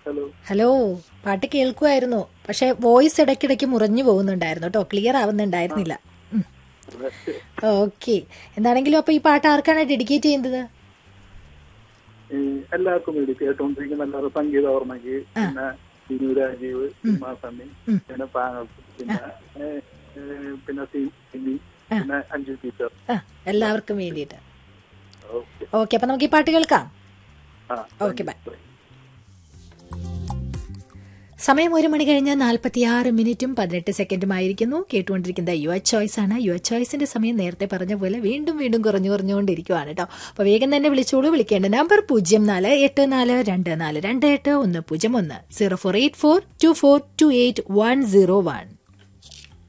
hello hello പാട്ട് കേൾക്കുമായിരുന്നു പക്ഷെ voice ഇടയ്ക്കിടയ്ക്ക് മുറിഞ്ഞു പോകുന്നുണ്ടായിരുന്നു കേട്ടോ ക്ലിയർ ആവുന്നുണ്ടായിരുന്നില്ല ഓക്കെ എന്താണെങ്കിലും അപ്പൊ ഈ പാട്ട് ആർക്കാണ് ഡെഡിക്കേറ്റ് ചെയ്യുന്നത് ഈ എല്ലാവർക്കും വേണ്ടി കേട്ടോണ്ടിരിക്കുന്ന എല്ലാവരും സംഗീത ഓർമ്മയ്ക്ക് പിന്നെ വിനു രാജീവ് സണ്ണി പിന്നെ പാങ്ങൾക്ക് പിന്നെ ഏ, ഏ, പിന്നെ സി സിനി പിന്നെ അഞ്ജു ടീച്ചർ ആ എല്ലാവർക്കും വേണ്ടിയിട്ട് ഓക്കെ ഓക്കെ അപ്പൊ നമുക്ക് ഈ പാട്ട് കേൾക്കാം ആ ഓക്കെ ബൈ സമയം ഒരു മണി കഴിഞ്ഞ് നാൽപ്പത്തിയാറ് മിനിറ്റും പതിനെട്ട് സെക്കൻഡും ആയിരിക്കുന്നു കേട്ടുകൊണ്ടിരിക്കുന്ന യുവ ചോയ്സ് ആണ് യുവ ചോയ്സിന്റെ സമയം നേരത്തെ പറഞ്ഞ പോലെ വീണ്ടും വീണ്ടും കുറഞ്ഞു കുറഞ്ഞുകൊണ്ടിരിക്കുവാണ് കേട്ടോ അപ്പോൾ വേഗം തന്നെ വിളിച്ചോളൂ വിളിക്കേണ്ട നമ്പർ പൂജ്യം നാല് എട്ട് നാല് രണ്ട് നാല് രണ്ട് എട്ട് ഒന്ന് പൂജ്യം ഒന്ന് zero four eight four two four two eight one zero one